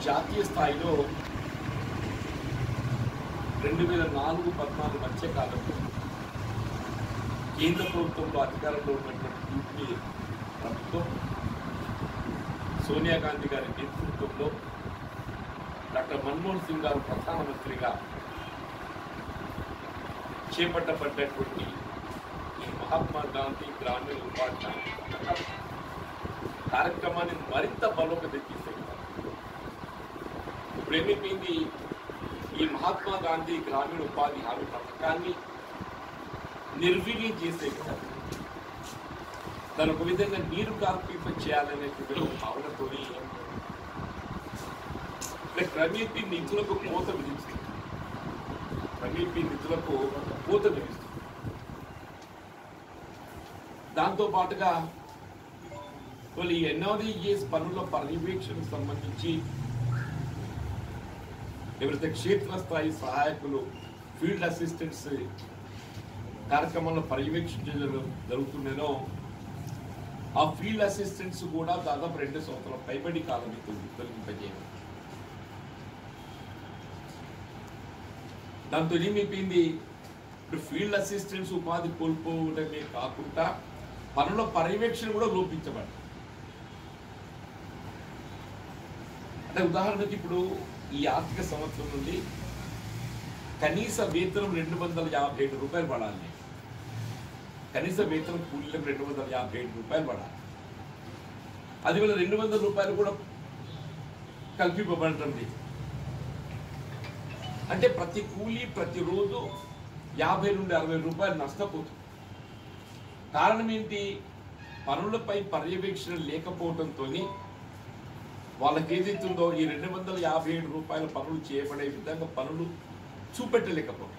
జాతీయ స్థాయిలో రెండు వేల నాలుగు పద్నాలుగు మధ్య కాలంలో కేంద్ర ప్రభుత్వంలో అధికారంలో ఉన్నటువంటి యూపీఏ ప్రభుత్వం సోనియా గాంధీ గారి నేతృత్వంలో డాక్టర్ మన్మోహన్ సింగ్ గారు ప్రధానమంత్రిగా చేపట్టబడ్డటువంటి ఈ మహాత్మా గాంధీ గ్రామీణ ఉపాధి హామీ పథకం కార్యక్రమాన్ని మరింత బలోపేతం చేసేవారు ఇప్పుడు ఏమైపోయింది ఈ మహాత్మా గాంధీ గ్రామీణ ఉపాధి హామీ పథకాన్ని నిర్వీర్యం చేసే కదా దాని ఒక విధంగా నీరు కార్పీపం చేయాలనేటువంటి ఒక భావనతోని అంటే క్రమేపీ నిధులకు కోత విధించింది క్రమేపీ నిధులకు కోత విధిస్తుంది దాంతో పాటుగా వాళ్ళు ఈ ఎన్ఆర్ఈఎస్ పనుల పర్యవేక్షణకు సంబంధించి ఎవరైతే క్షేత్రస్థాయి సహాయకులు ఫీల్డ్ అసిస్టెంట్స్ కార్యక్రమంలో పర్యవేక్షించడం జరుగుతుండేనో ఆ ఫీల్డ్ అసిస్టెంట్స్ కూడా దాదాపు రెండు సంవత్సరాల పైబడి కాలం అవుతుంది తొలగింపజేయడం దాంతో ఏమైపోయింది ఇప్పుడు ఫీల్డ్ అసిస్టెంట్స్ ఉపాధి కోల్పోవడమే కాకుండా పనుల పర్యవేక్షణ కూడా లోపించబడింది అంటే ఉదాహరణకి ఇప్పుడు ఈ ఆర్థిక సంవత్సరం నుండి కనీస వేతనం రెండు వందల యాభై ఏడు రూపాయలు పడాలి కనీస వేతనం కూలీలకు రెండు వందల యాభై ఏడు రూపాయలు పడాలి అది వల్ల రెండు వందల రూపాయలు కూడా కల్పింపబడటం లేదు అంటే ప్రతి కూలీ ప్రతిరోజు యాభై నుండి అరవై రూపాయలు నష్టపోతుంది కారణం ఏంటి పనులపై పర్యవేక్షణ లేకపోవడంతో వాళ్ళకి ఏదైతుందో ఈ రెండు వందల యాభై ఏడు రూపాయల పనులు చేయబడే విధంగా పనులు చూపెట్టలేకపోవడం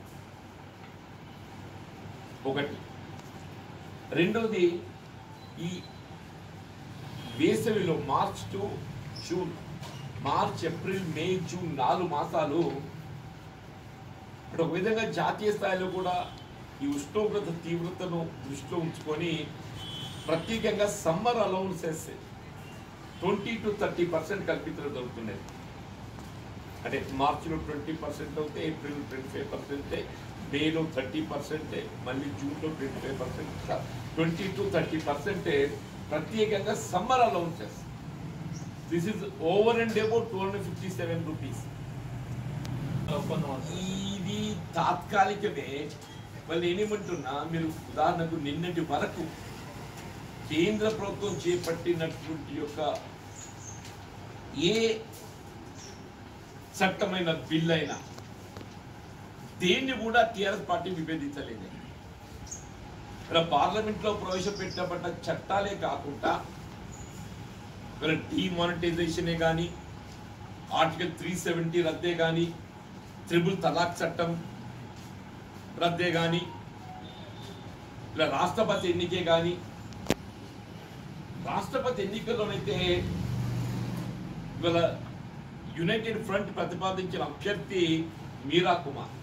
ఒకటి రెండవది ఈ వేసవిలో March to June March April May June నాలుగు మాసాలు అంటే ఒక విధంగా జాతీయ స్థాయిలో కూడా ఈ ఉష్ణోగ్రత తీవ్రతను దృష్టిలో ఉంచుకొని ప్రత్యేకంగా summer allowances twenty to thirty percent కల్పించడం జరుగుతున్నది అంటే మార్చిలో ట్వంటీ పర్సెంట్ అవుతే ఏప్రిల్ ట్వంటీ ఫైవ్ పర్సెంట్ మేలో థర్టీ పర్సెంట్ మళ్ళీ జూన్లో twenty five percent twenty to thirty percent ప్రత్యేకంగా summer allowances this is over and about two hundred fifty seven rupees ఇది తాత్కాలికమే వాళ్ళు ఏమేమంటున్నా మీరు ఉదాహరణకు నిన్నటి వరకు కేంద్ర ప్రభుత్వం చేపట్టినటువంటి యొక్క ఏ చట్టమైన బిల్ అయినా దేన్ని కూడా టిఆర్ఎస్ పార్టీ విభేదించలేదు ఇక్కడ పార్లమెంట్లో ప్రవేశపెట్టబడ్డ చట్టాలే కాకుండా ఇక్కడ డిమానిటైజేషనే కానీ ఆర్టికల్ త్రీ సెవెంటీ రద్దే కానీ త్రిబుల్ తలాక్ చట్టం రద్దే కానీ ఇలా రాష్ట్రపతి ఎన్నికే కానీ రాష్ట్రపతి ఎన్నికల్లోనైతే ఇవాళ యునైటెడ్ ఫ్రంట్ ప్రతిపాదించిన అభ్యర్థి మీరా కుమార్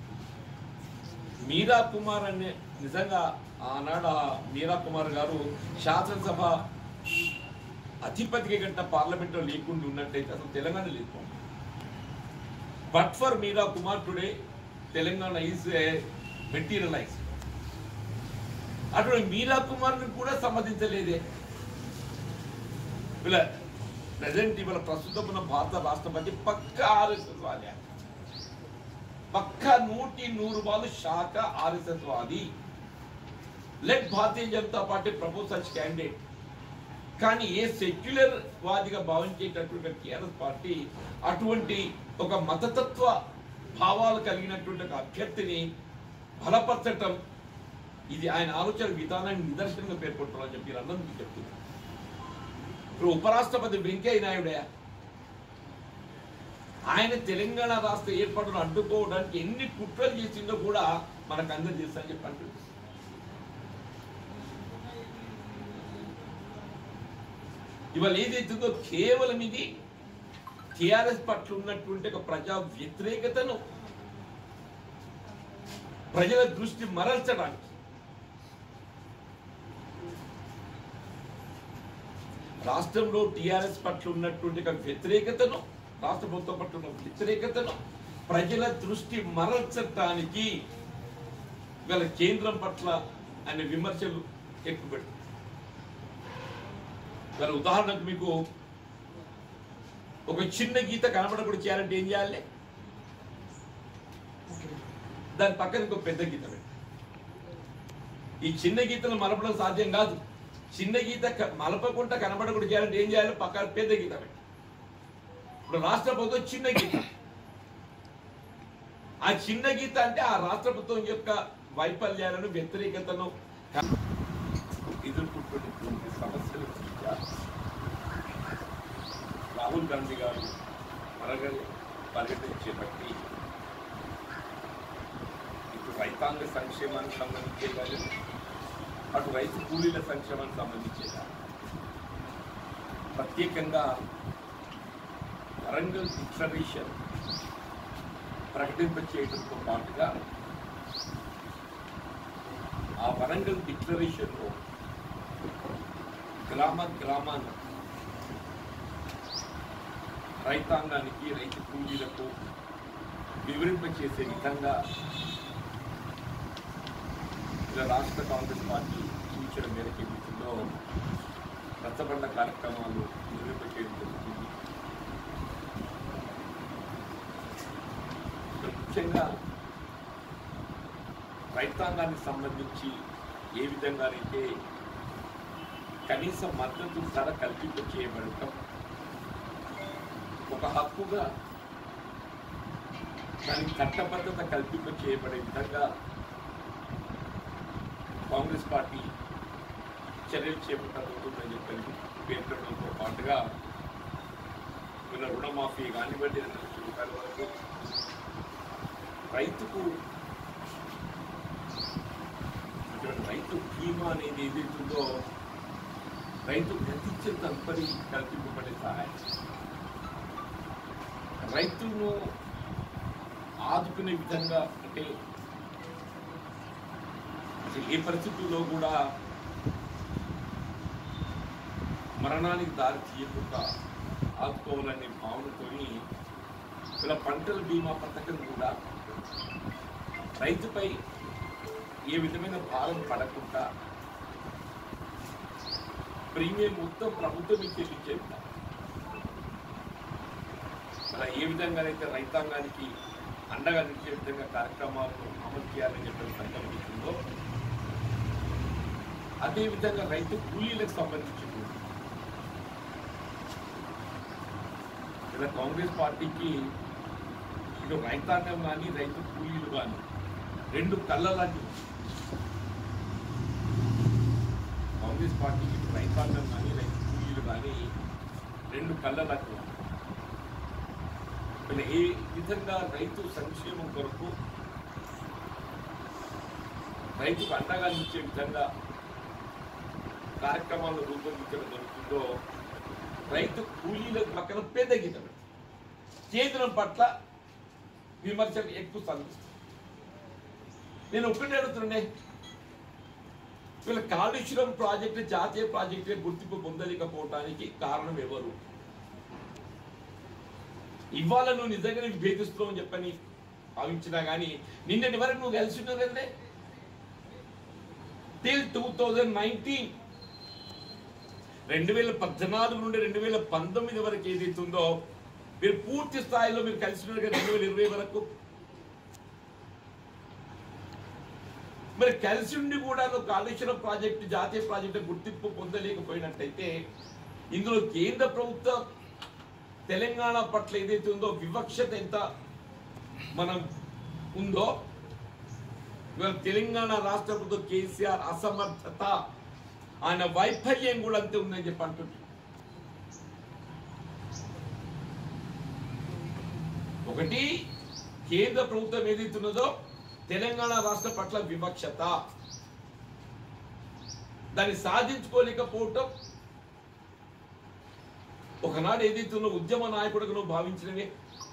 మీరా కుమార్ అనే నిజంగా ఆనాడు ఆ మీరా కుమార్ గారు శాసనసభ అధిపతికి గంట పార్లమెంట్లో లేకుండా ఉన్నట్టయితే అసలు తెలంగాణ లేదు but for Meera Kumar today Telangana is materialise అటువంటి మీరా కుమార్ని కూడా సమ్మతించలేదే వీళ్ళ ప్రజెంట్ ఇవాళ ప్రస్తుతం ఉన్న భారత రాష్ట్రపతి పక్క ఆర్ఎస్ఎస్ వాది పక్క నూటి నూరు వాళ్ళు శాఖ ఆర్ఎస్ఎస్ వాది let Bharatiya Janata Party propose such candidate కానీ ఏ సెక్యులర్ వాదిగా భావించేటటువంటి టీఆర్ఎస్ పార్టీ అటువంటి ఒక మతతత్వ భావాలు కలిగినటువంటి ఒక అభ్యర్థిని బలపరచటం ఇది ఆయన ఆలోచన విధానాన్ని నిదర్శనంగా పేర్కొంటారని చెప్పి అన్నందుకు చెప్తున్నారు ఇప్పుడు ఉపరాష్ట్రపతి వెంకయ్య నాయుడే ఆయన తెలంగాణ రాష్ట్ర ఏర్పాటును అడ్డుకోవడానికి ఎన్ని కుట్రలు చేసిందో కూడా మనకు అందరు చేస్తా అని చెప్పి అంటుంది ఇవాళ ఏదైతుందో కేవలం ఇది టిఆర్ఎస్ పట్ల ఉన్నటువంటి ఒక ప్రజా వ్యతిరేకతను ప్రజల దృష్టి మరల్చడానికి రాష్ట్రంలో టీఆర్ఎస్ పట్ల ఉన్నటువంటి ఒక వ్యతిరేకతను రాష్ట్ర ప్రభుత్వం పట్ల ఉన్న వ్యతిరేకతను ప్రజల దృష్టి మరల్చటానికి గల కేంద్రం పట్ల అనే విమర్శలు ఎక్కువ పెడుతుంది గల ఉదాహరణకు మీకు ఒక చిన్న గీత కనబడకుండా చేయాలంటే ఏం చేయాలి దాని పక్కన ఇంకో పెద్ద గీత పెట్టు ఈ చిన్న గీతను మలపడం సాధ్యం కాదు చిన్న గీత క- మలపకుండా కనబడకుండా చేయాలంటే ఏం చేయాలి పక్కన పెద్ద గీత పెట్టు ఇప్పుడు రాష్ట్ర ప్రభుత్వం చిన్న గీత ఆ చిన్న గీత అంటే ఆ రాష్ట్ర ప్రభుత్వం యొక్క వైఫల్యాలను వ్యతిరేకతను క- ఎదుర్కొంటున్నటువంటి సమస్యలు దృష్ట్యా రాహుల్ గాంధీ గారు మరగలి పర్యటన చేపట్టి ఇటు రైతాంగ సంక్షేమానికి సంబంధించే కానీ అటు రైతు కూలీల సంక్షేమానికి సంబంధించే కానీ ప్రత్యేకంగా వరంగల్ డిక్లరేషన్ ప్రకటింప చేయడంతో పాటుగా ఆ వరంగల్ డిక్లరేషన్లో గ్రామ గ్రామాన రైతాంగానికి రైతు కూలీలకు వివరింపచేసే విధంగా ఇలా రాష్ట్ర కాంగ్రెస్ పార్టీ సూచన మేరకు ఏమిటిందో రచ్చబండ కార్యక్రమాలు వివరింపచేయడం జరుగుతుంది ముఖ్యంగా రైతాంగానికి సంబంధించి ఏ విధంగానైతే కనీస మద్దతు ధర కల్పింప చేయబడటం ఒక హక్కుగా దానికి చట్టబద్ధత కల్పింప చేయబడే విధంగా కాంగ్రెస్ పార్టీ చర్యలు చేపట్టబోతుందని చెప్పి పేర్కొనడంతో పాటుగా వీళ్ళ రుణమాఫీ కానివ్వండి రెండు లక్షల రూపాయల వరకు రైతుకు ఇటువంటి రైతు బీమా అనేది ఏదైతుందో రైతు గతించిన తదుపరి కల్పింపబడే సహాయం రైతును ఆదుకునే విధంగా అంటే అసలు ఏ పరిస్థితుల్లో కూడా మరణానికి దారి తీయకుండా ఆదుకోవాలనే భావనతోని ఇలా పంటల బీమా పథకం కూడా రైతుపై ఏ విధమైన భారం పడకుండా ప్రీమియం మొత్తం ప్రభుత్వం చెల్లించే విధంగా అలా ఏ విధంగానైతే రైతాంగానికి అండగా నిలిచే విధంగా కార్యక్రమాలను అమలు చేయాలని చెప్పి సంకల్పిస్తుందో అదేవిధంగా రైతు కూలీలకు సంబంధించి కూడా ఇలా కాంగ్రెస్ పార్టీకి ఇటు రైతాంగం కానీ రైతు కూలీలు కానీ రెండు కళ్ళ లాంటివి కాంగ్రెస్ పార్టీకి ఇటు రైతాంగం కానీ రైతు కూలీలు కానీ రెండు కళ్ళ లాంటివి వీళ్ళు ఏ విధంగా రైతు సంక్షేమం కొరకు రైతుకు అండగా నిచ్చే విధంగా కార్యక్రమాలు రూపొందించడం జరుగుతుందో రైతు కూలీల పక్కన పెద్ద గీత పెడతారు. కేంద్రం పట్ల విమర్శలు ఎక్కువ సంధిస్తుంది నేను ఒక్కటే అడుగుతుండే వీళ్ళ కాళేశ్వరం ప్రాజెక్టు జాతీయ ప్రాజెక్టు గుర్తింపు పొందలేకపోవటానికి కారణం ఎవరు ఇవాళ నువ్వు నిజంగా నీకు భేదిస్తున్నావు అని చెప్పని భావించినా కానీ నిన్నటి వరకు నువ్వు కలిసి ఉన్నావు కదండి టిల్ టూ థౌజండ్ నైన్టీన్ రెండు వేల పద్నాలుగు నుండి రెండు వేల పంతొమ్మిది వరకు ఏదైతే ఉందో మీరు పూర్తి స్థాయిలో మీరు కలిసి ఉన్నారు కదా రెండు వేల ఇరవై వరకు మరి కలిసి ఉండి కూడా నువ్వు కాళేశ్వరం ప్రాజెక్టు జాతీయ ప్రాజెక్టు గుర్తింపు పొందలేకపోయినట్టయితే ఇందులో కేంద్ర ప్రభుత్వం తెలంగాణ పట్ల ఏదైతే ఉందో వివక్షత ఎంత మనం ఉందో ఇవాళ తెలంగాణ రాష్ట్ర ప్రభుత్వం కేసీఆర్ అసమర్థత ఆయన వైఫల్యం కూడా అంతే ఉందని చెప్పి అంటుంది ఒకటి కేంద్ర ప్రభుత్వం ఏదైతే ఉన్నదో తెలంగాణ రాష్ట్ర పట్ల వివక్షత దాన్ని సాధించుకోలేకపోవటం ఒకనాడు ఏదైతే ఉన్నో ఉద్యమ నాయకుడుగా నువ్వు భావించినవే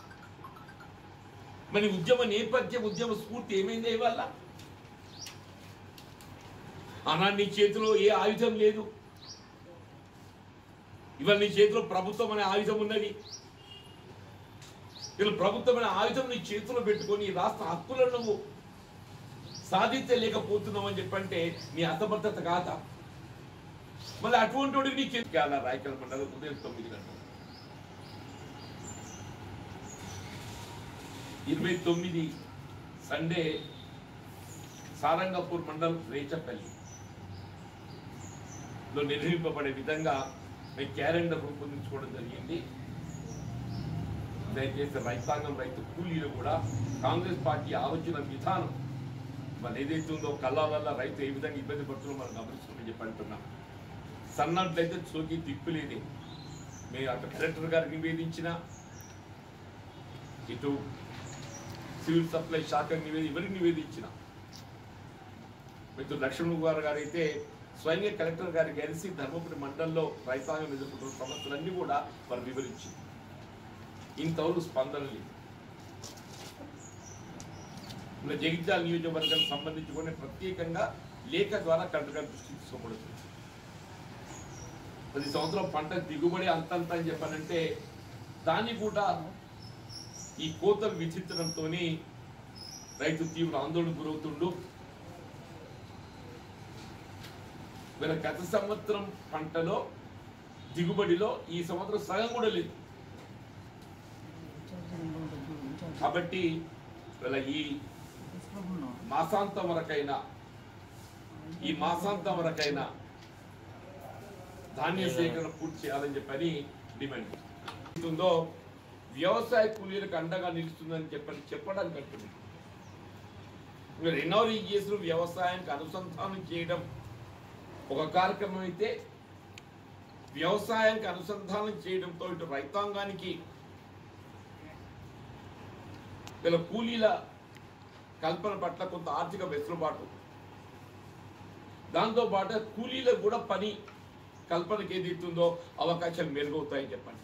మరి ఉద్యమ నేపథ్యం ఉద్యమ స్ఫూర్తి ఏమైంది ఇవాళ ఆనాడు నీ చేతిలో ఏ ఆయుధం లేదు ఇవాళ నీ చేతిలో ప్రభుత్వం అనే ఆయుధం ఉన్నది ఇలా ప్రభుత్వం అనే ఆయుధం నీ చేతిలో పెట్టుకొని ఈ రాష్ట్ర హక్కులను నువ్వు సాధించలేకపోతున్నావు అని చెప్పంటే నీ అసమర్థత కాదా మళ్ళీ అటువంటి వాడికి నీ చేతికి అలా రాయకల్ మండలం ఉదయం తొమ్మిది గంటలు ఇరవై తొమ్మిది సండే సారంగపూర్ మండలం రేచపల్లి లో నిర్వహింపబడే విధంగా మేము క్యాలెండర్ రూపొందించుకోవడం జరిగింది దయచేసి రైతాంగం రైతు కూలీలు కూడా కాంగ్రెస్ పార్టీ ఆలోచన విధానం మరి ఏదైతే ఉందో కళ్ళాలల్ల రైతు ఏ విధంగా ఇబ్బంది పడుతుందో మనం గమనిస్తున్నామని చెప్పి అంటున్నాం సన్నట్లయితే సోకి దిక్కులేని మేము అటు కలెక్టర్ గారికి నివేదించిన ఇటు సివిల్ సప్లై శాఖకు నివేది ఎవరికి నివేదించిన మిత్రుడు లక్ష్మణ్ గారు గారు అయితే స్వయంగా కలెక్టర్ గారికి కలిసి ధర్మపురి మండలంలో రైతాంగం ఎదుర్కొంటున్న సమస్యలన్నీ కూడా వారు వివరించి ఇంతవరకు స్పందన లేదు ఇలా జగిత్యాల నియోజకవర్గానికి సంబంధించి కూడా ప్రత్యేకంగా లేఖ ద్వారా కలెక్టర్ గారి దృష్టికి తీసుకోబడుతుంది ప్రతి సంవత్సరం పంట దిగుబడి అంతంత అని చెప్పానంటే దాన్ని కూడా ఈ కోతలు విధించడంతో రైతు తీవ్ర ఆందోళన గురవుతుండు వీళ్ళ గత సంవత్సరం పంటలో దిగుబడిలో ఈ సంవత్సరం సగం కూడా లేదు కాబట్టి వీళ్ళ ఈ మాసాంతం వరకైనా ఈ మాసాంతం వరకైనా ధాన్య సేకరణ పూర్తి చేయాలని చెప్పని డిమాండ్ ఉందో వ్యవసాయ కూలీలకు అండగా నిలుస్తుందని చెప్పని చెప్పడానికి అంటుంది మీరు ఎన్నో రీజియస్ వ్యవసాయానికి అనుసంధానం చేయడం ఒక కార్యక్రమం అయితే వ్యవసాయానికి అనుసంధానం చేయడంతో ఇటు రైతాంగానికి వీళ్ళ కూలీల కల్పన పట్ల కొంత ఆర్థిక వెసులుబాటు దాంతో పాటు కూలీలకు కూడా పని కల్పనకి ఏది ఇస్తుందో అవకాశాలు మెరుగవుతాయని చెప్పండి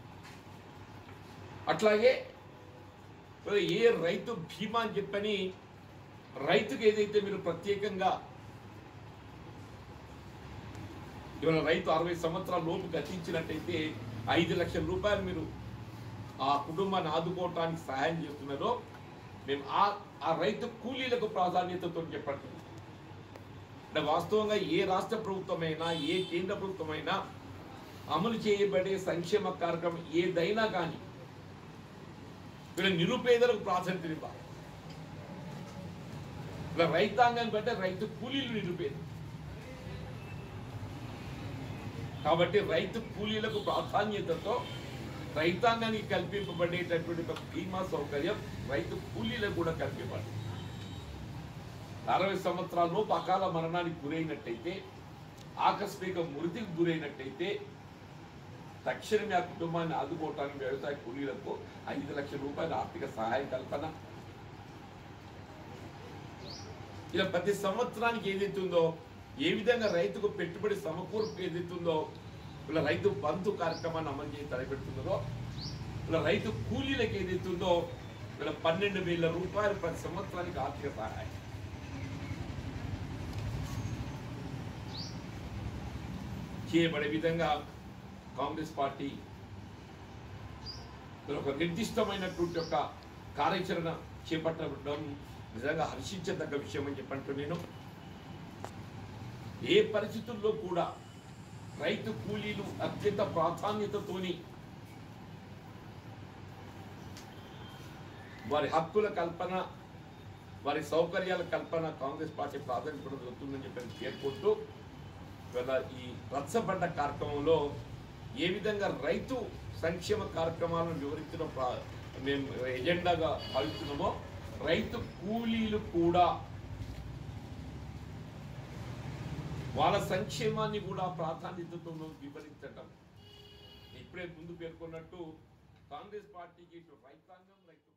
అట్లాగే మరి ఏ రైతు బీమా అని చెప్పని రైతుకు ఏదైతే మీరు ప్రత్యేకంగా ఇవాళ రైతు అరవై సంవత్సరాల లోపు గతించినట్టయితే ఐదు లక్షల రూపాయలు మీరు ఆ కుటుంబాన్ని ఆదుకోవటానికి సహాయం చేస్తున్నారో మేము ఆ ఆ రైతు కూలీలకు ప్రాధాన్యతతో చెప్పండి అంటే వాస్తవంగా ఏ రాష్ట్ర ప్రభుత్వమైనా ఏ కేంద్ర ప్రభుత్వమైనా అమలు చేయబడే సంక్షేమ కార్యక్రమం ఏదైనా కానీ వీళ్ళ నిరుపేదలకు ప్రాధాన్యత ఇవ్వాలి ఇలా రైతాంగం కంటే రైతు కూలీలు నిరుపేద కాబట్టి రైతు కూలీలకు ప్రాధాన్యతతో రైతాంగానికి కల్పింపబడేటటువంటి ఒక బీమా సౌకర్యం రైతు కూలీలకు కూడా కల్పించాలి అరవై సంవత్సరాల్లోపు అకాల మరణానికి గురైనట్టయితే ఆకస్మిక మృతికి గురైనట్టయితే తక్షణమే ఆ కుటుంబాన్ని ఆదుకోవటానికి వ్యవసాయ కూలీలకు ఐదు లక్షల రూపాయల ఆర్థిక సహాయం కల్పన ఇలా ప్రతి సంవత్సరానికి ఏదైతే ఉందో ఏ విధంగా రైతుకు పెట్టుబడి సమకూర్పు ఏదైతే ఉందో ఇలా రైతు బంధు కార్యక్రమాన్ని అమలు చేసి తలపెడుతున్నారో ఇలా రైతు కూలీలకు ఏదైతే ఉందో ఇలా పన్నెండు వేల రూపాయలు ప్రతి సంవత్సరానికి ఆర్థిక సహాయం చేయబడే విధంగా కాంగ్రెస్ పార్టీ మరి ఒక నిర్దిష్టమైనటువంటి ఒక కార్యాచరణ చేపట్టడం నిజంగా హర్షించదగ్గ విషయం అని చెప్పంటూ నేను ఏ పరిస్థితుల్లో కూడా రైతు కూలీలు అత్యంత ప్రాధాన్యతతోని వారి హక్కుల కల్పన వారి సౌకర్యాల కల్పన కాంగ్రెస్ పార్టీ ప్రాధాన్యత జరుగుతుందని చెప్పి పేర్కొంటూ ఇవాళ ఈ రచ్చబండ కార్యక్రమంలో ఏ విధంగా రైతు సంక్షేమ కార్యక్రమాలను వివరించడం ప్రా- మేము ఎజెండాగా భావిస్తున్నామో రైతు కూలీలు కూడా వాళ్ళ సంక్షేమాన్ని కూడా ప్రాధాన్యతతో వివరించటం ఇప్పుడే ముందు పేర్కొన్నట్టు కాంగ్రెస్ పార్టీకి ఇటు రైతాంగం రైతు